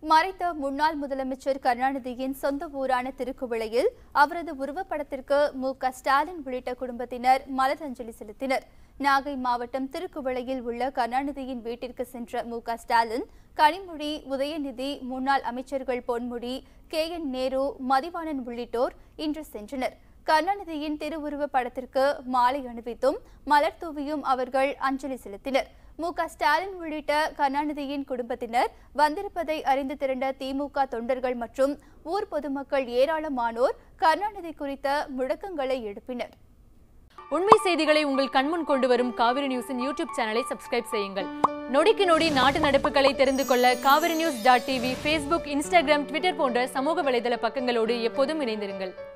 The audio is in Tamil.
மறைந்த முன்னாள் முதலமைச்சர் கருணாநிதியின் சொந்த ஊரான திருக்குவளையில் அவரது உருவப்படத்திற்கு மு க ஸ்டாலின் உள்ளிட்ட குடும்பத்தினர் மலரஞ்சலி செலுத்தினர் நாகை மாவட்டம் திருக்குவளையில் உள்ள கருணாநிதியின் வீட்டிற்கு சென்ற மு க ஸ்டாலின் கனிமொழி உதயநிதி முன்னாள் அமைச்சர்கள் பொன்முடி கே என் நேரு மதிவாணன் உள்ளிட்டோர் இன்று சென்றனர் கருணாநிதியின் திருவுருவப் படத்திற்கு மாலை அணிவித்தும் மலர் தூவியும் அவர்கள் அஞ்சலி செலுத்தினர் மு க ஸ்டாலின் உள்ளிட்ட கருணாநிதியின் குடும்பத்தினர் வந்திருப்பதை அறிந்து திரண்ட திமுக தொண்டர்கள் மற்றும் ஊர் பொதுமக்கள் ஏராளமானோர் கருணாநிதி குறித்த முழக்கங்களை எழுப்பினர் உண்மை செய்திகளை உங்கள் கண்முன் கொண்டு வரும் காவிரி நியூஸின் யூடியூப் சேனலை சப்ஸ்கிரைப் செய்யுங்கள் நொடிக்கு நொடி நாட்டு நடப்புகளை தெரிந்து கொள்ள Kaveri news dot TV Facebook Instagram Twitter போன்ற சமூக வலைதள பக்கங்களோடு எப்போதும் இணைந்திருங்கள்